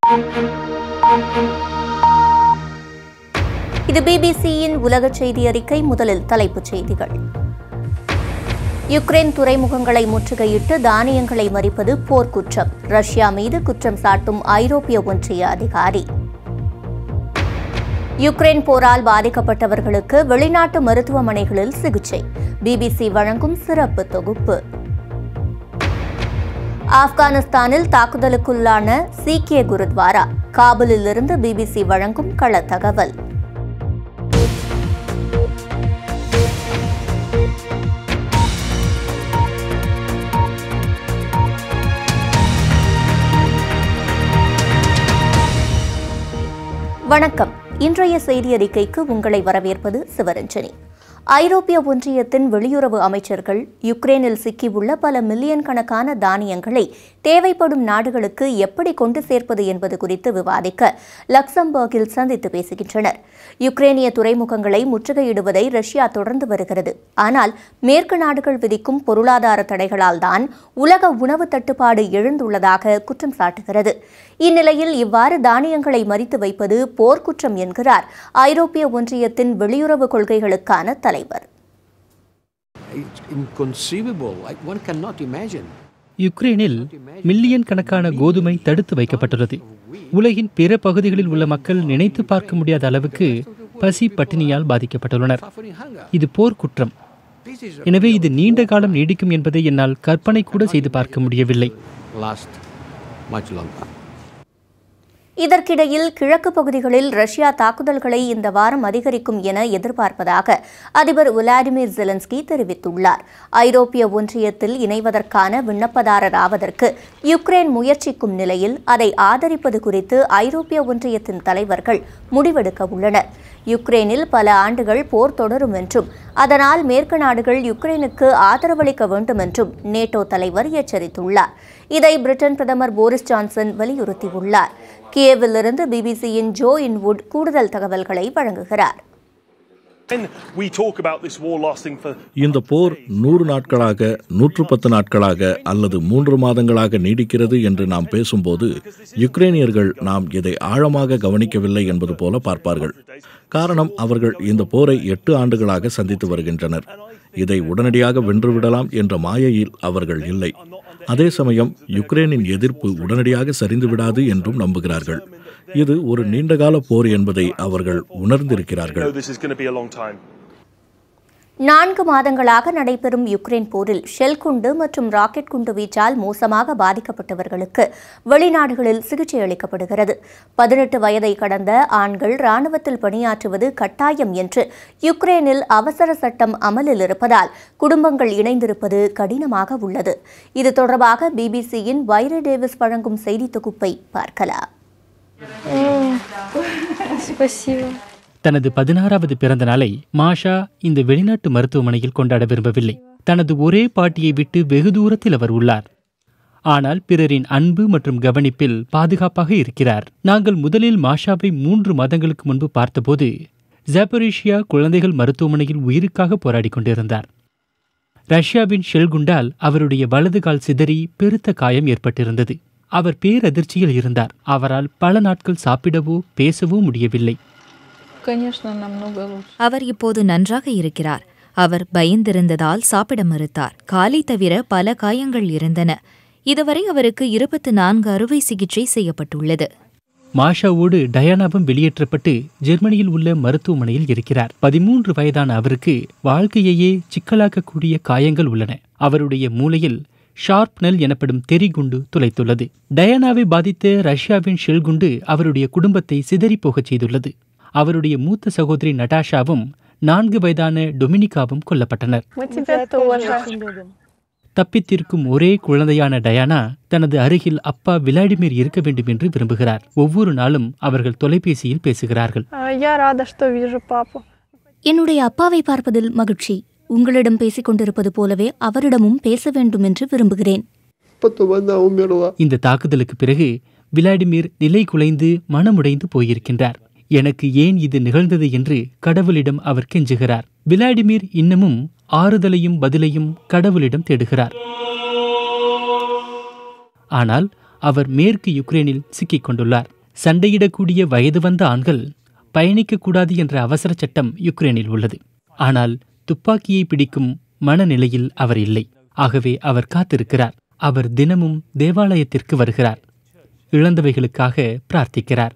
இது பிபிசியின் உலக செய்தி அறிக்கை முதலில் தலைப்புச் செய்திகள் யுக்ரைன் துறைமுகங்களை முற்றுகையிட்டு தானியங்களை மறிப்பது போர்க்குற்றம் ரஷ்யா மீது குற்றம் சாட்டும் ஐரோப்பிய ஒன்றிய அதிகாரி யுக்ரைன் போரால் பாதிக்கப்பட்டவர்களுக்கு வெளிநாட்டு மருத்துவமனைகளில் சிகிச்சை பிபிசி வழங்கும் சிறப்பு தொகுப்பு ஆப்கானிஸ்தானில் தாக்குதலுக்குள்ளான சீக்கிய குருத்வாரா காபூலில் இருந்து பிபிசி வழங்கும் கள தகவல் வணக்கம் இன்றைய செய்தி அறிக்கைக்கு உங்களை வரவேற்பது சிவரஞ்சனி ஐரோப்பிய ஒன்றியத்தின் வெளியுறவு அமைச்சர்கள் யுக்ரைனில் சிக்கியுள்ள பல மில்லியன் கணக்கான தானியங்களை தேவைப்படும் நாடுகளுக்கு எப்படி கொண்டு சேர்ப்பது என்பது குறித்து விவாதிக்க லக்சம்பர்கில் சந்தித்து பேசுகின்றனர் யுக்ரேனிய துறைமுகங்களை முற்றுகையிடுவதை ரஷ்யா தொடர்ந்து வருகிறது ஆனால் மேற்கு நாடுகள் விதிக்கும் பொருளாதார தடைகளால் தான் உலக உணவு தட்டுப்பாடு எழுந்துள்ளதாக குற்றம் சாட்டுகிறது இந்நிலையில் இவ்வாறு தானியங்களை மறித்து வைப்பது போர்க்குற்றம் என்கிறார் ஐரோப்பிய ஒன்றியத்தின் வெளியுறவு கொள்கைகளுக்கான தலைவர் It's inconceivable. Like one cannot imagine. யுக்ரைனில் மில்லியன் கணக்கான கோதுமை தடுத்து வைக்கப்பட்டுள்ளது உலகின் பிற பகுதிகளில் உள்ள மக்கள் நினைத்து பார்க்க முடியாத அளவுக்கு பசி பட்டினியால் பாதிக்கப்பட்டுள்ளனர் Suffering hunger. இது போர் குற்றம் This is எனவே இது நீண்ட காலம் நீடிக்கும் என்பதை என்னால் கற்பனை கூட செய்து பார்க்க முடியவில்லை last much longer. இதற்கிடையில் கிழக்கு பகுதிகளில் ரஷ்யா தாக்குதல்களை இந்த வாரம் அதிகரிக்கும் என எதிர்பார்ப்பதாக அதிபர் விளாடிமிர் ஜெலன்ஸ்கி தெரிவித்துள்ளார் ஐரோப்பிய ஒன்றியத்தில் இணைவதற்கான விண்ணப்பதாரர் ஆவதற்கு யுக்ரைன் முயற்சிக்கும் நிலையில் அதை ஆதரிப்பது குறித்து ஐரோப்பிய ஒன்றியத்தின் தலைவர்கள் முடிவெடுக்க உள்ளனர் யுக்ரைனில் பல ஆண்டுகள் போர் தொடரும் என்றும் அதனால் மேற்கு நாடுகள் யுக்ரைனுக்கு ஆதரவளிக்க வேண்டும் என்றும் நேட்டோ தலைவர் எச்சரித்துள்ளார் இதை பிரிட்டன் பிரதமர் போரிஸ் ஜான்சன் வலியுறுத்தியுள்ளார் கியேவிலிருந்து பிபிசியின் ஜோ இன்வுட் கூடுதல் தகவல்களை வழங்குகிறார் When we talk about this war lasting for இந்த போர் நூறு நாட்களாக நூற்று பத்து நாட்களாக அல்லது மூன்று மாதங்களாக நீடிக்கிறது என்று நாம் பேசும்போது யுக்ரைனியர்கள் நாம் இதை ஆழமாக கவனிக்கவில்லை என்பது போல பார்ப்பார்கள் காரணம் அவர்கள் இந்த போரை எட்டு ஆண்டுகளாக சந்தித்து வருகின்றனர் இதை உடனடியாக வென்றுவிடலாம் என்ற மாயையில் அவர்கள் இல்லை அதே சமயம் யுக்ரைனின் எதிர்ப்பு உடனடியாக சரிந்து விடாது என்றும் நம்புகிறார்கள் இது ஒரு நீண்டகால போர் என்பதை அவர்கள் உணர்ந்திருக்கிறார்கள் know this is going to be a long time. நான்கு மாதங்களாக நடைபெறும் யுக்ரைன் போரில் ஷெல் குண்டு மற்றும் ராக்கெட் குண்டு வீச்சால் மோசமாக பாதிக்கப்பட்டவர்களுக்கு வெளிநாடுகளில் சிகிச்சை அளிக்கப்படுகிறது பதினெட்டு வயதை கடந்த ஆண்கள் ராணுவத்தில் பணியாற்றுவது கட்டாயம் என்று யுக்ரைனில் அவசர சட்டம் அமலில் இருப்பதால் குடும்பங்கள் இணைந்திருப்பது கடினமாக உள்ளது இது தொடர்பாக பிபிசியின் வைரே டேவிஸ் வழங்கும் செய்தி தொகுப்பை பார்க்கலாம் Спасибо. தனது பதினாறாவது பிறந்த நாளை மாஷா இந்த வெளிநாட்டு மருத்துவமனையில் கொண்டாட விரும்பவில்லை தனது ஒரே பாட்டியை விட்டு வெகு தூரத்தில் அவர் உள்ளார் ஆனால் பிறரின் அன்பு மற்றும் கவனிப்பில் பாதுகாப்பாக இருக்கிறார் நாங்கள் முதலில் மாஷாவை மூன்று மாதங்களுக்கு முன்பு பார்த்தபோது ஜாப்பரீஷியா குழந்தைகள் மருத்துவமனையில் உயிருக்காக போராடிக் கொண்டிருந்தார் ரஷ்யாவின் ஷெல் குண்டால் அவருடைய வலது கால் சிதறி பெருத்த காயம் ஏற்பட்டிருந்தது அவர் பேரதிர்ச்சியில் இருந்தார் அவரால் பல நாட்கள் சாப்பிடவோ பேசவோ முடியவில்லை Конечно, намного лучше. அவர் இப்போது நன்றாக இருக்கிறார் அவர் பயந்திருந்ததால் சாப்பிட மறுத்தார் காலை தவிர பல காயங்கள் இருந்தன இதுவரை அவருக்கு இருபத்து நான்கு அறுவை சிகிச்சை செய்யப்பட்டுள்ளது மாஷாவோடு டயானாவும் வெளியேற்றப்பட்டு ஜெர்மனியில் உள்ள மருத்துவமனையில் இருக்கிறார் பதிமூன்று வயதான அவருக்கு வாழ்க்கையையே சிக்கலாக்கக்கூடிய காயங்கள் உள்ளன அவருடைய மூளையில் ஷார்ப்னல் எனப்படும் தெரிகுண்டு துளைத்துள்ளது டயானாவை பாதித்த ரஷ்யாவின் ஷெல் குண்டு அவருடைய குடும்பத்தை சிதறிப் போகச் செய்துள்ளது அவருடைய மூத்த சகோதரி நடாஷாவும் நான்கு வயதான டொமினிகாவும் கொல்லப்பட்டனர் Мы тебя тоже. தப்பித்திருக்கும் ஒரே குழந்தையான டயானா தனது அருகில் அப்பா விளாடிமிர் இருக்க வேண்டும் என்று விரும்புகிறார் ஒவ்வொரு நாளும் அவர்கள் தொலைபேசியில் பேசுகிறார்கள் А, Я рада, что вижу папу. என்னுடைய அப்பாவை பார்ப்பதில் மகிழ்ச்சி உங்களிடம் பேசிக் கொண்டிருப்பது போலவே அவரிடமும் பேச வேண்டும் என்று விரும்புகிறேன் Потом она умерла. இந்த தாக்குதலுக்கு பிறகு விளாடிமிர் நிலை குலைந்து மனமுடைந்து போயிருக்கின்றார் எனக்கு ஏன் இது நிகழ்ந்தது என்று கடவுளிடம் அவர் கெஞ்சுகிறார் விளாடிமிர் இன்னமும் ஆறுதலையும் பதிலையும் கடவுளிடம் தேடுகிறார் ஆனால் அவர் மேற்கு யுக்ரைனில் சிக்கிக் கொண்டுள்ளார் சண்டையிடக்கூடிய வயது வந்த ஆண்கள் பயணிக்கக்கூடாது என்ற அவசர சட்டம் யுக்ரைனில் உள்ளது ஆனால் துப்பாக்கியை பிடிக்கும் மனநிலையில் அவர் இல்லை ஆகவே அவர் காத்திருக்கிறார் அவர் தினமும் தேவாலயத்திற்கு வருகிறார் இழந்தவைகளுக்காக பிரார்த்திக்கிறார்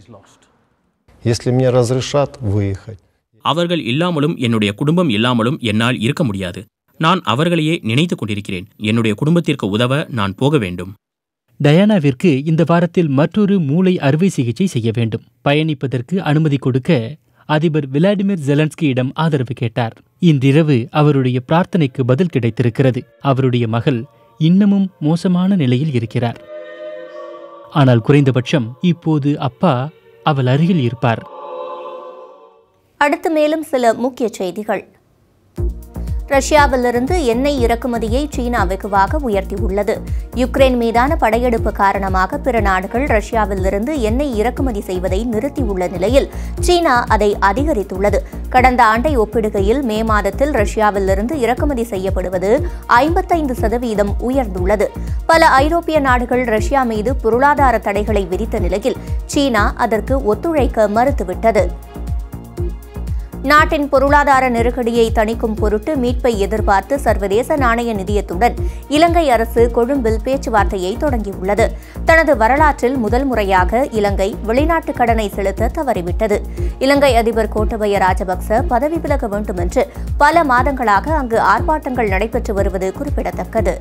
Если мне разрешат выехать, அவர்கள் இல்லாமலும் என்னுடைய குடும்பம் இல்லாமலும் என்னால் இருக்க முடியாது நான் அவர்களையே நினைத்துக் கொண்டிருக்கிறேன் என்னுடைய குடும்பத்திற்கு உதவ நான் போக வேண்டும் டயானாவிற்கு இந்த வாரத்தில் மற்றொரு மூளை அறுவை சிகிச்சை செய்ய வேண்டும் பயணிப்பதற்கு அனுமதி கொடுக்க அதிபர் விளாடிமிர் ஜெலன்ஸ்கியிடம் ஆதரவு கேட்டார் இன்றிரவு அவருடைய பிரார்த்தனைக்கு பதில் கிடைத்திருக்கிறது அவருடைய மகள் இன்னமும் மோசமான நிலையில் இருக்கிறார் ஆனால் குறைந்தபட்சம் இப்போது அப்பா அவள் அருகில் இருப்பார் அடுத்து மேலும் சில முக்கிய செய்திகள் ரஷ்யாவிலிருந்து எண்ணெய் இறக்குமதியை சீனா வெகுவாக உயர்த்தியுள்ளது யுக்ரைன் மீதான படையெடுப்பு காரணமாக பிற நாடுகள் ரஷ்யாவிலிருந்து எண்ணெய் இறக்குமதி செய்வதை நிறுத்தியுள்ள நிலையில் சீனா அதை அதிகரித்துள்ளது கடந்த ஆண்டை ஒப்பிடுகையில் மே மாதத்தில் ரஷ்யாவிலிருந்து இறக்குமதி செய்யப்படுவது ஐம்பத்தைந்து சதவீதம் உயர்ந்துள்ளது பல ஐரோப்பிய நாடுகள் ரஷ்யா மீது பொருளாதார தடைகளை விதித்த நிலையில் சீனா அதற்கு ஒத்துழைக்க மறுத்துவிட்டது நாட்டின் பொருளாதார நெருக்கடியை தணிக்கும் பொருட்டு மீட்பை எதிர்பார்த்து சர்வதேச நாணய நிதியத்துடன் இலங்கை அரசு கொழும்பில் பேச்சுவார்த்தையை தொடங்கியுள்ளது தனது வரலாற்றில் முதல் முறையாக இலங்கை வெளிநாட்டு கடனை செலுத்த தவறிவிட்டது இலங்கை அதிபர் கோட்டபய ராஜபக்ச பதவி விலக வேண்டும் என்று பல மாதங்களாக அங்கு ஆர்ப்பாட்டங்கள் நடைபெற்று வருவது குறிப்பிடத்தக்கது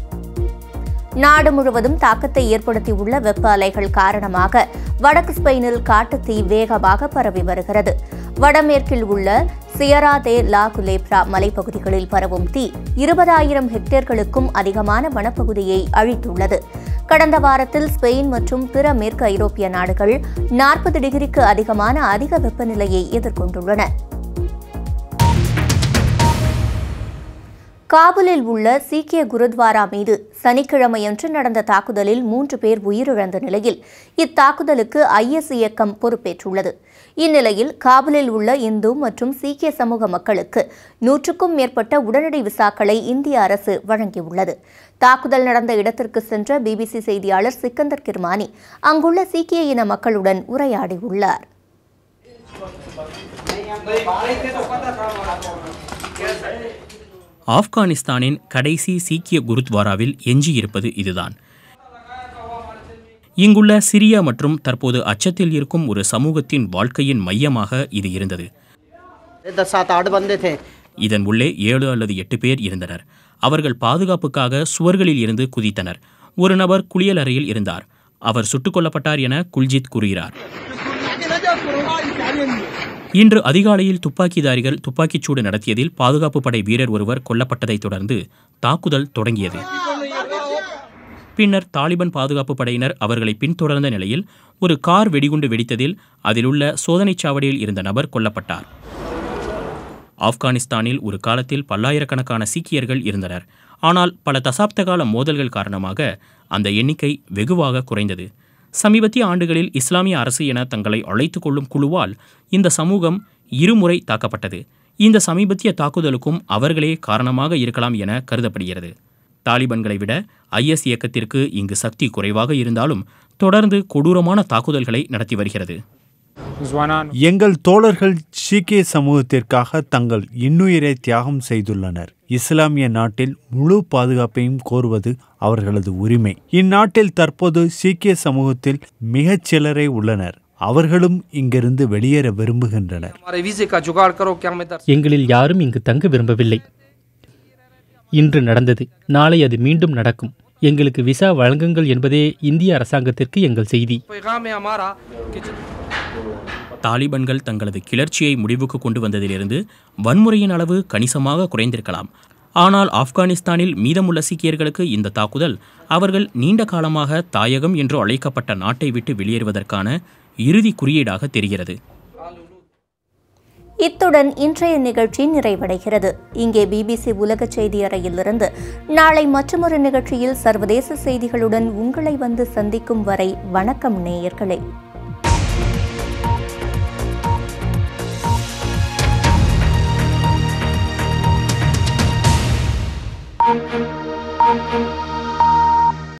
நாடு முழுவதும் தாக்கத்தை ஏற்படுத்தியுள்ள வெப்ப அலைகள் காரணமாக வடக்கு ஸ்பெயினில் காட்டுத்தீ வேகமாக பரவி வருகிறது வடமேற்கில் உள்ள சியரா தே லா குலேப்ரா மலைப்பகுதிகளில் பரவும் தீ இருபதாயிரம் ஹெக்டேர்களுக்கும் அதிகமான வனப்பகுதியை அழித்துள்ளது கடந்த வாரத்தில் ஸ்பெயின் மற்றும் பிற மேற்கு ஐரோப்பிய நாடுகள் நாற்பது டிகிரிக்கு அதிகமான அதிக வெப்பநிலையை எதிர்கொண்டுள்ளன காபூலில் உள்ள சீக்கிய குருத்வாரா மீது சனிக்கிழமையன்று நடந்த தாக்குதலில் மூன்று பேர் உயிரிழந்த நிலையில் இத்தாக்குதலுக்கு ஐஎஸ் இயக்கம் பொறுப்பேற்றுள்ளது இந்நிலையில் காபூலில் உள்ள இந்து மற்றும் சீக்கிய சமூக மக்களுக்கு நூற்றுக்கும் மேற்பட்ட உடனடி விசாக்களை இந்திய அரசு வழங்கியுள்ளது தாக்குதல் நடந்த இடத்திற்கு சென்ற பிபிசி செய்தியாளர் சிக்கந்தர் கிர்மானி அங்குள்ள சீக்கிய இன மக்களுடன் உரையாடியுள்ளார் ஆப்கானிஸ்தானின் கடைசி சீக்கிய குருத்வாராவில் எஞ்சியிருப்பது இதுதான் இங்குள்ள சிரியா மற்றும் தற்போது அச்சத்தில் இருக்கும் ஒரு சமூகத்தின் வாழ்க்கையின் மையமாக இது இருந்தது दस सात आठ बंदे थे இதன் உள்ளே ஏழு அல்லது எட்டு பேர் இருந்தனர் அவர்கள் பாதுகாப்புக்காக சுவர்களில் இருந்து குதித்தனர் ஒரு நபர் குளியலறையில் இருந்தார் அவர் சுட்டுக் கொல்லப்பட்டார் என குல்ஜித் கூறுகிறார் இன்று அதிகாலையில் துப்பாக்கிதாரிகள் துப்பாக்கிச்சூடு நடத்தியதில் பாதுகாப்பு படை வீரர் ஒருவர் கொல்லப்பட்டதைத் தொடர்ந்து தாக்குதல் தொடங்கியது பின்னர் தாலிபான் பாதுகாப்பு படையினர் அவர்களை பின்தொடர்ந்த நிலையில் ஒரு கார் வெடிகுண்டு வெடித்ததில் அதிலுள்ள சோதனைச் சாவடியில் இருந்த நபர் கொல்லப்பட்டார் ஆப்கானிஸ்தானில் ஒரு காலத்தில் பல்லாயிரக்கணக்கான சீக்கியர்கள் இருந்தனர் ஆனால் பல தசாப்த கால மோதல்கள் காரணமாக அந்த எண்ணிக்கை வெகுவாக குறைந்தது சமீபத்திய ஆண்டுகளில் இஸ்லாமிய அரசு என தங்களை அழைத்துக் கொள்ளும் குழுவால் இந்த சமூகம் இருமுறை தாக்கப்பட்டது இந்த சமீபத்திய தாக்குதலுக்கும் அவர்களே காரணமாக இருக்கலாம் என கருதப்படுகிறது தாலிபான்களை விட ஐஎஸ் இயக்கத்திற்கு இங்கு சக்தி குறைவாக இருந்தாலும் தொடர்ந்து கொடூரமான தாக்குதல்களை நடத்தி வருகிறது எங்கள் தோழர்கள் சீக்கிய சமூகத்திற்காக தங்கள் இன்னுயிரை தியாகம் செய்துள்ளனர் இஸ்லாமிய நாட்டில் முழு பாதுகாப்பையும் கோருவது அவர்களது உரிமை இந்நாட்டில் தற்போது சீக்கிய சமூகத்தில் மிகச் சிலரே உள்ளனர் அவர்களும் இங்கிருந்து வெளியேற விரும்புகின்றனர் எங்களில் யாரும் இங்கு தங்க விரும்பவில்லை இன்று நடந்தது நாளை அது மீண்டும் நடக்கும் எங்களுக்கு விசா வழங்குங்கள் என்பதே இந்திய அரசாங்கத்திற்கு எங்கள் செய்தி தாலிபான்கள் தங்களது கிளர்ச்சியை முடிவுக்கு கொண்டு வந்ததிலிருந்து வன்முறையின் அளவு கணிசமாக குறைந்திருக்கலாம் ஆனால் ஆப்கானிஸ்தானில் மீதமுள்ள சீக்கியர்களுக்கு இந்த தாக்குதல் அவர்கள் நீண்ட காலமாக தாயகம் என்று அழைக்கப்பட்ட நாட்டை விட்டு வெளியேறுவதற்கான இறுதி குறியீடாக தெரிகிறது இத்துடன் இன்றைய நிகழ்ச்சி நிறைவடைகிறது இங்கே பிபிசி உலக செய்தி அறையிலிருந்து நாளை மற்றொரு நிகழ்ச்சியில் சர்வதேச செய்திகளுடன் உங்களை வந்து சந்திக்கும் வரை வணக்கம் நேயர்களே